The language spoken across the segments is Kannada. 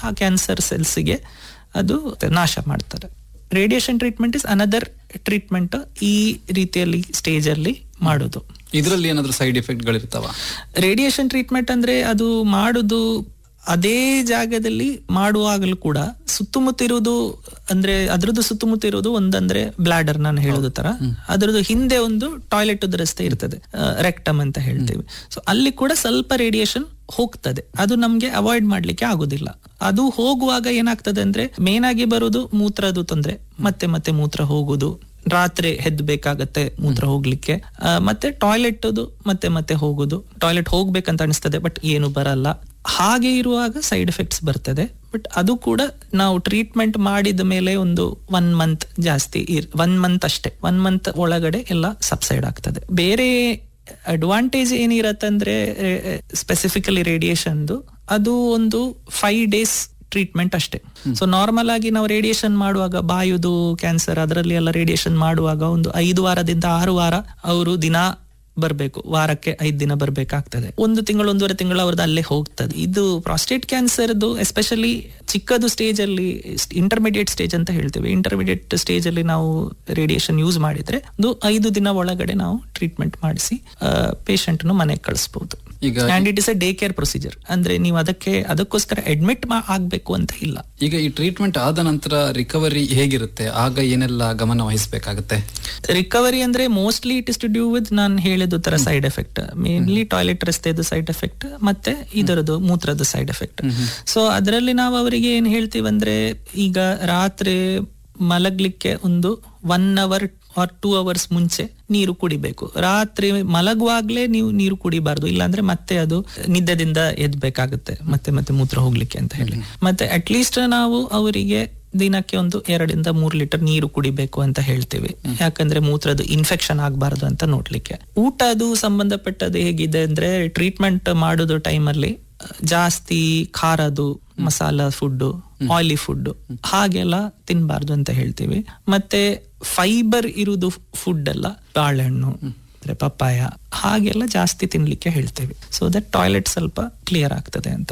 ಆ ಕ್ಯಾನ್ಸರ್ ಸೆಲ್ಸ್ಗೆ ಅದು ನಾಶ ಮಾಡ್ತಾರೆ radiation treatment is another treatment ಈ ರೀತಿಯಲ್ಲಿ ಸ್ಟೇಜ್ ಅಲ್ಲಿ ಮಾಡೋದು ಇದರಲ್ಲಿ ಏನಾದ್ರೂ ಸೈಡ್ ಎಫೆಕ್ಟ್ ಗಳಿರ್ತಾವ ರೇಡಿಯೇಷನ್ ಟ್ರೀಟ್ಮೆಂಟ್ ಅಂದ್ರೆ ಅದು ಮಾಡುದು ಅದೇ ಜಾಗದಲ್ಲಿ ಮಾಡುವಾಗಲೂ ಕೂಡ ಸುತ್ತಮುತ್ತ ಇರುವುದು ಅಂದ್ರೆ ಅದ್ರದ್ದು ಸುತ್ತಮುತ್ತ ಇರುವುದು ಒಂದಂದ್ರೆ ಬ್ಲಾಡರ್ ನಾನು ಹೇಳೋದು ತರ ಅದ್ರದ್ದು ಹಿಂದೆ ಒಂದು ಟಾಯ್ಲೆಟ್ ರಸ್ತೆ ಇರ್ತದೆ ರೆಕ್ಟಮ್ ಅಂತ ಹೇಳ್ತೀವಿ ಸೊ ಅಲ್ಲಿ ಕೂಡ ಸ್ವಲ್ಪ ರೇಡಿಯೇಷನ್ ಹೋಗ್ತದೆ ಅದು ನಮ್ಗೆ ಅವಾಯ್ಡ್ ಮಾಡ್ಲಿಕ್ಕೆ ಆಗುದಿಲ್ಲ ಅದು ಹೋಗುವಾಗ ಏನಾಗ್ತದೆ ಅಂದ್ರೆ ಮೇನ್ ಆಗಿ ಬರುದು ಮೂತ್ರದ ತೊಂದ್ರೆ ಮತ್ತೆ ಮತ್ತೆ ಮೂತ್ರ ಹೋಗುದು ರಾತ್ರಿ ಹೆದ್ಬೇಕಾಗತ್ತೆ ಮೂತ್ರ ಹೋಗ್ಲಿಕ್ಕೆ ಆ, ಮತ್ತೆ ಟಾಯ್ಲೆಟ್ ಮತ್ತೆ ಮತ್ತೆ ಹೋಗುದು ಟಾಯ್ಲೆಟ್ ಹೋಗ್ಬೇಕಂತ ಅನಿಸ್ತದೆ ಬಟ್ ಏನು ಬರಲ್ಲ ಹಾಗೆ ಇರುವಾಗ ಸೈಡ್ ಎಫೆಕ್ಟ್ಸ್ ಬರ್ತದೆ ಬಟ್ ಅದು ಕೂಡ ನಾವು ಟ್ರೀಟ್ಮೆಂಟ್ ಮಾಡಿದ ಮೇಲೆ ಒಂದು ಒನ್ ಮಂತ್ ಜಾಸ್ತಿ ಒನ್ ಮಂತ್ ಅಷ್ಟೇ ಒನ್ ಮಂತ್ ಒಳಗಡೆ ಎಲ್ಲ ಸಬ್ಸೈಡ್ ಆಗ್ತದೆ ಬೇರೆ ಅಡ್ವಾಂಟೇಜ್ ಏನಿರತ್ತಂದ್ರೆ ಸ್ಪೆಸಿಫಿಕಲಿ ರೇಡಿಯೇಷನ್ದು ಅದು ಒಂದು ಫೈವ್ ಡೇಸ್ ಟ್ರೀಟ್ಮೆಂಟ್ ಅಷ್ಟೇ ಸೊ ನಾರ್ಮಲ್ ಆಗಿ ನಾವು ರೇಡಿಯೇಷನ್ ಮಾಡುವಾಗ ಬಾಯುದು ಕ್ಯಾನ್ಸರ್ ಅದರಲ್ಲಿ ಎಲ್ಲ ರೇಡಿಯೇಷನ್ ಮಾಡುವಾಗ ಒಂದು ಐದು ವಾರದಿಂದ ಆರು ವಾರ ಅವರು ದಿನ ಬರ್ಬೇಕು ವಾರಕ್ಕೆ ಐದ್ ದಿನ ಬರ್ಬೇಕಾಗ್ತದೆ ಒಂದು ತಿಂಗಳು ಒಂದೂವರೆ ತಿಂಗಳು ಅವ್ರದ್ದು ಅಲ್ಲೇ ಹೋಗ್ತದೆ ಇದು ಪ್ರಾಸ್ಟೇಟ್ ಕ್ಯಾನ್ಸರ್ದು ಎಸ್ಪೆಷಲಿ ಚಿಕ್ಕದು ಸ್ಟೇಜ್ ಅಲ್ಲಿ ಇಂಟರ್ಮಿಡಿಯೇಟ್ ಸ್ಟೇಜ್ ಅಂತ ಹೇಳ್ತೇವೆ ಇಂಟರ್ಮಿಡಿಯೇಟ್ ಸ್ಟೇಜ್ ಅಲ್ಲಿ ನಾವು ರೇಡಿಯೇಷನ್ ಯೂಸ್ ಮಾಡಿದ್ರೆ ಒಂದು ಐದು ದಿನ ಒಳಗಡೆ ನಾವು ಟ್ರೀಟ್ಮೆಂಟ್ ಮಾಡಿಸಿ ಪೇಷಂಟ್ ಮನೆಗೆ ಕಳಿಸಬಹುದು ಈಗ and it is a day care procedure ಅಂದ್ರೆ ನೀವು ಅದಕ್ಕೆ ಅದಕ್ಕೋಸ್ಕರ ಅಡ್ಮಿಟ್ ಆಗ್ಬೇಕು ಅಂತ ಇಲ್ಲ ಈಗ ಈ ಟ್ರೀಟ್ಮೆಂಟ್ ಆದ ನಂತರ ರಿಕವರಿ ಹೇಗಿರುತ್ತೆ ಆಗ ಏನೆಲ್ಲ ಗಮನ ವಹಿಸಬೇಕಾಗುತ್ತೆ ರಿಕವರಿ ಅಂದ್ರೆ mostly it is to do with ನಾನು ಹೇಳಿದ ತರ ಸೈಡ್ ಎಫೆಕ್ಟ್ ಮೇನ್ಲಿ ಟಾಯ್ಲೆಟ್ ರಸ್ತೆದು ಸೈಡ್ ಎಫೆಕ್ಟ್ ಮತ್ತೆ ಇದರದ್ದು ಮೂತ್ರದ ಸೈಡ್ ಎಫೆಕ್ಟ್ ಸೊ ಅದರಲ್ಲಿ ನಾವು ಅವರಿಗೆ ಏನ್ ಹೇಳ್ತೀವಿ ಅಂದ್ರೆ ಈಗ ರಾತ್ರಿ ಮಲಗ್ಲಿಕ್ಕೆ ಒಂದು one hour or two hours ಮುಂಚೆ ನೀರು ಕುಡಿಬೇಕು ರಾತ್ರಿ ಮಲಗುವಾಗ್ಲೇ ನೀವು ನೀರು ಕುಡಿಬಾರ್ದು ಇಲ್ಲಾಂದ್ರೆ ಮತ್ತೆ ಅದು ನಿದ್ದೆದಿಂದ ಎದ್ಬೇಕಾಗುತ್ತೆ ಮತ್ತೆ ಮತ್ತೆ ಮೂತ್ರ ಹೋಗ್ಲಿಕ್ಕೆ ಅಂತ ಹೇಳಿ ಮತ್ತೆ ಅಟ್ಲೀಸ್ಟ್ ನಾವು ಅವರಿಗೆ ದಿನಕ್ಕೆ ಒಂದು ಎರಡರಿಂದ ಮೂರು ಲೀಟರ್ ನೀರು ಕುಡಿಬೇಕು ಅಂತ ಹೇಳ್ತೀವಿ ಯಾಕಂದ್ರೆ ಮೂತ್ರದ ಇನ್ಫೆಕ್ಷನ್ ಆಗಬಾರ್ದು ಅಂತ ನೋಡ್ಲಿಕ್ಕೆ ಊಟ ಅದು ಸಂಬಂಧಪಟ್ಟದ್ದು ಹೇಗಿದೆ ಅಂದ್ರೆ ಟ್ರೀಟ್ಮೆಂಟ್ ಮಾಡೋದು ಟೈಮಲ್ಲಿ ಜಾಸ್ತಿ ಖಾರದು ಮಸಾಲ ಫುಡ್ ಆಯಿಲಿ ಫುಡ್ ಹಾಗೆಲ್ಲ ತಿನ್ಬಾರ್ದು ಅಂತ ಹೇಳ್ತೀವಿ ಮತ್ತೆ ಫೈಬರ್ ಇರುವುದು ಫುಡ್ ಎಲ್ಲ ಬಾಳೆಹಣ್ಣು ಅಂದ್ರೆ ಪಪ್ಪಾಯ ಹಾಗೆಲ್ಲ ಜಾಸ್ತಿ ತಿನ್ಲಿಕ್ಕೆ ಹೇಳ್ತೇವೆ ಸೊ ದಟ್ ಟಾಯ್ಲೆಟ್ ಸ್ವಲ್ಪ ಕ್ಲಿಯರ್ ಆಗ್ತದೆ ಅಂತ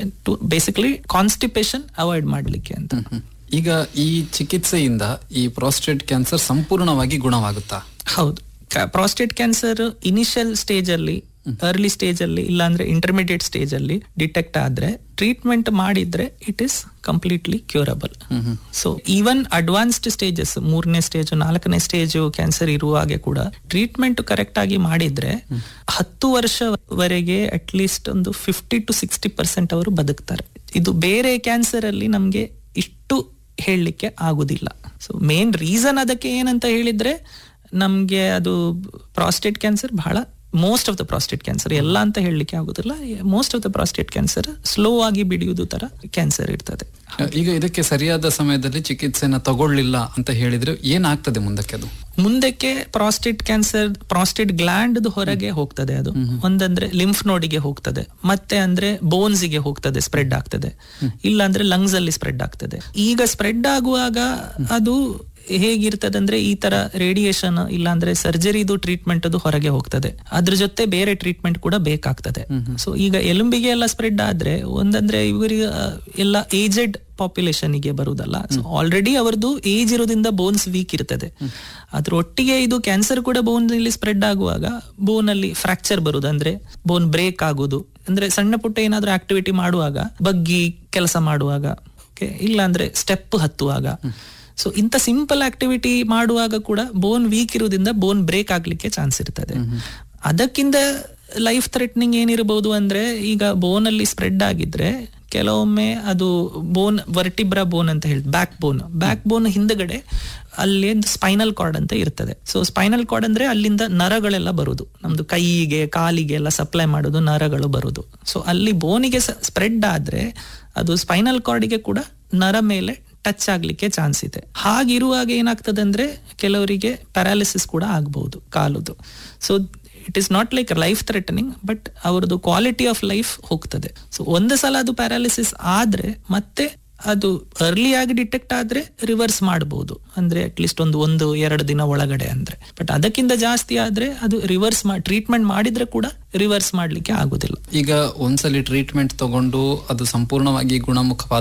ಬೇಸಿಕಲಿ ಕಾನ್ಸ್ಟಿಪೇಷನ್ ಅವಾಯ್ಡ್ ಮಾಡ್ಲಿಕ್ಕೆ ಅಂತ ಈಗ ಈ ಚಿಕಿತ್ಸೆಯಿಂದ ಈ ಪ್ರಾಸ್ಟೇಟ್ ಕ್ಯಾನ್ಸರ್ ಸಂಪೂರ್ಣವಾಗಿ ಗುಣವಾಗುತ್ತಾ ಹೌದು ಪ್ರಾಸ್ಟೇಟ್ ಕ್ಯಾನ್ಸರ್ ಇನಿಷಿಯಲ್ ಸ್ಟೇಜ್ ಅಲ್ಲಿ ಅರ್ಲಿ ಸ್ಟೇಜ್ ಅಲ್ಲಿ ಇಲ್ಲಾಂದ್ರೆ ಇಂಟರ್ಮಿಡಿಯೇಟ್ ಸ್ಟೇಜ್ ಅಲ್ಲಿ ಡಿಟೆಕ್ಟ್ ಆದ್ರೆ ಟ್ರೀಟ್ಮೆಂಟ್ ಮಾಡಿದ್ರೆ it is completely curable so even advanced stages ಮೂರನೇ ಸ್ಟೇಜ್ ನಾಲ್ಕನೇ ಸ್ಟೇಜ್ ಕ್ಯಾನ್ಸರ್ ಇರುವಾಗೆ ಕೂಡ ಟ್ರೀಟ್ಮೆಂಟ್ ಕರೆಕ್ಟ್ ಆಗಿ ಮಾಡಿದ್ರೆ ಹತ್ತು ವರ್ಷವರೆಗೆ ಅಟ್ ಲೀಸ್ಟ್ ಒಂದು ಫಿಫ್ಟಿ ಟು ಸಿಕ್ಸ್ಟಿ ಪರ್ಸೆಂಟ್ ಅವರು ಬದುಕ್ತಾರೆ ಇದು ಬೇರೆ ಕ್ಯಾನ್ಸರ್ ಅಲ್ಲಿ ನಮ್ಗೆ ಇಷ್ಟು ಹೇಳಲಿಕ್ಕೆ ಆಗುದಿಲ್ಲ ಸೊ ಮೇನ್ ರೀಸನ್ ಅದಕ್ಕೆ ಏನಂತ ಹೇಳಿದ್ರೆ ನಮ್ಗೆ ಅದು ಪ್ರಾಸ್ಟೇಟ್ ಕ್ಯಾನ್ಸರ್ ಬಹಳ most of the prostate cancer ಎಲ್ಲ ಅಂತ ಹೇಳಲಿಕ್ಕೆ ಆಗುದಿಲ್ಲ most of the prostate cancer slow ಆಗಿ ಬಿಡಿಯುವುದು ತರ ಕ್ಯಾನ್ಸರ್ ಇರ್ತದೆ ಈಗ ಇದಕ್ಕೆ ಸರಿಯಾದ ಸಮಯದಲ್ಲಿ ಚಿಕಿತ್ಸೆನ ತಗೊಳ್ಳಿಲ್ಲ ಅಂತ ಹೇಳಿದ್ರೆ ಏನಾಗ್ತದೆ ಮುಂದಕ್ಕೆ ಅದು ಮುಂದಕ್ಕೆ ಪ್ರಾಸ್ಟೇಟ್ ಕ್ಯಾನ್ಸರ್ ಪ್ರಾಸ್ಟೇಟ್ ಗ್ಲ್ಯಾಂಡ್ ಹೊರಗೆ ಹೋಗ್ತದೆ ಅದು ಒಂದಂದ್ರೆ ಲಿಂಫ್ ನೋಡಿಗೆ ಹೋಗ್ತದೆ ಮತ್ತೆ ಅಂದ್ರೆ ಬೋನ್ಸ್ ಗೆ ಹೋಗ್ತದೆ ಸ್ಪ್ರೆಡ್ ಆಗ್ತದೆ ಇಲ್ಲ ಅಂದ್ರೆ ಲಂಗ್ಸ್ ಅಲ್ಲಿ ಸ್ಪ್ರೆಡ್ ಆಗ್ತದೆ ಈಗ ಸ್ಪ್ರೆಡ್ ಆಗುವಾಗ ಅದು ಹೇಗಿರ್ತದೆ ಅಂದ್ರೆ ಈ ತರ ರೇಡಿಯೇಷನ್ ಇಲ್ಲಾಂದ್ರೆ ಸರ್ಜರಿದು ಟ್ರೀಟ್ಮೆಂಟ್ ಅದು ಹೊರಗೆ ಹೋಗ್ತದೆ ಅದ್ರ ಜೊತೆ ಬೇರೆ ಟ್ರೀಟ್ಮೆಂಟ್ ಕೂಡ ಬೇಕಾಗ್ತದೆ ಸೊ ಈಗ ಎಲುಂಬಿಗೆ ಎಲ್ಲ ಸ್ಪ್ರೆಡ್ ಆದ್ರೆ ಒಂದಂದ್ರೆ ಇವರಿಗೆ ಎಲ್ಲ ಏಜೆಡ್ ಪಾಪ್ಯುಲೇಷನ್ ಗೆ ಬರುದಲ್ಲ ಸೊ ಆಲ್ರೆಡಿ ಅವರದ್ದು ಏಜ್ ಇರೋದ್ರಿಂದ ಬೋನ್ಸ್ ವೀಕ್ ಇರ್ತದೆ ಅದ್ರ ಒಟ್ಟಿಗೆ ಇದು ಕ್ಯಾನ್ಸರ್ ಕೂಡ ಬೋನ್ ಅಲ್ಲಿ ಸ್ಪ್ರೆಡ್ ಆಗುವಾಗ ಬೋನ್ ಅಲ್ಲಿ ಫ್ರಾಕ್ಚರ್ ಬರುದು ಅಂದ್ರೆ ಬೋನ್ ಬ್ರೇಕ್ ಆಗುದು ಅಂದ್ರೆ ಸಣ್ಣ ಪುಟ್ಟ ಏನಾದ್ರೂ ಆಕ್ಟಿವಿಟಿ ಮಾಡುವಾಗ ಬಗ್ಗಿ ಕೆಲಸ ಮಾಡುವಾಗ ಓಕೆ ಇಲ್ಲ ಅಂದ್ರೆ ಸ್ಟೆಪ್ ಹತ್ತುವಾಗ ಸೊ ಇಂಥ ಸಿಂಪಲ್ ಆಕ್ಟಿವಿಟಿ ಮಾಡುವಾಗ ಕೂಡ ಬೋನ್ ವೀಕ್ ಇರುವುದರಿಂದ ಬೋನ್ ಬ್ರೇಕ್ ಆಗ್ಲಿಕ್ಕೆ ಚಾನ್ಸ್ ಇರ್ತದೆ ಅದಕ್ಕಿಂತ ಲೈಫ್ ಥ್ರೆಟ್ನಿಂಗ್ ಏನಿರಬಹುದು ಅಂದ್ರೆ ಈಗ ಬೋನ್ ಅಲ್ಲಿ ಸ್ಪ್ರೆಡ್ ಆಗಿದ್ರೆ ಕೆಲವೊಮ್ಮೆ ಅದು ಬೋನ್ ವರ್ಟಿಬ್ರಾ ಬೋನ್ ಅಂತ ಹೇಳಿ ಬ್ಯಾಕ್ ಬೋನ್ ಬ್ಯಾಕ್ ಬೋನ್ ಹಿಂದಗಡೆ ಅಲ್ಲಿ ಒಂದು ಸ್ಪೈನಲ್ ಕಾರ್ಡ್ ಅಂತ ಇರ್ತದೆ ಸೊ ಸ್ಪೈನಲ್ ಕಾರ್ಡ್ ಅಂದ್ರೆ ಅಲ್ಲಿಂದ ನರಗಳೆಲ್ಲ ಬರುದು ನಮ್ದು ಕೈಗೆ ಕಾಲಿಗೆ ಎಲ್ಲ ಸಪ್ಲೈ ಮಾಡೋದು ನರಗಳು ಬರುದು ಸೊ ಅಲ್ಲಿ ಬೋನಿಗೆ ಸ್ಪ್ರೆಡ್ ಆದ್ರೆ ಅದು ಸ್ಪೈನಲ್ ಕಾರ್ಡಿಗೆ ಕೂಡ ನರ ಮೇಲೆ ಟಚ್ ಆಗ್ಲಿಕ್ಕೆ ಚಾನ್ಸ್ ಇದೆ ಹಾಗಿರುವಾಗ ಏನಾಗ್ತದೆ ಅಂದ್ರೆ ಕೆಲವರಿಗೆ ಪ್ಯಾರಾಲಿಸಿಸ್ ಕೂಡ ಆಗ್ಬಹುದು ಕಾಲುದು so it is not like life threatening but ಅವ್ರದ್ದು ಕ್ವಾಲಿಟಿ ಆಫ್ ಲೈಫ್ ಹೋಗ್ತದೆ ಸೊ ಒಂದು ಸಲ ಅದು ಪ್ಯಾರಾಲಿಸಿಸ್ ಆದ್ರೆ ಮತ್ತೆ ಅದು ಅರ್ಲಿ ಆಗಿ ಡಿಟೆಕ್ಟ್ ಆದ್ರೆ ರಿವರ್ಸ್ ಮಾಡಬಹುದು ಅಂದ್ರೆ ಅಟ್ಲೀಸ್ಟ್ ಒಂದು ಒಂದು ಎರಡು ದಿನ ಒಳಗಡೆ ಅಂದ್ರೆ ಬಟ್ ಅದಕ್ಕಿಂತ ಜಾಸ್ತಿ ಆದ್ರೆ ಅದು ರಿವರ್ಸ್ ಟ್ರೀಟ್ಮೆಂಟ್ ಮಾಡಿದ್ರೆ ಕೂಡ ರಿವರ್ಸ್ ಮಾಡ್ಲಿಕ್ಕೆ ಆಗುದಿಲ್ಲ ಈಗ ಒಂದ್ಸಲಿ ಟ್ರೀಟ್ಮೆಂಟ್ ತಗೊಂಡು ಅದು ಸಂಪೂರ್ಣವಾಗಿ ಗುಣಮುಖವಾದ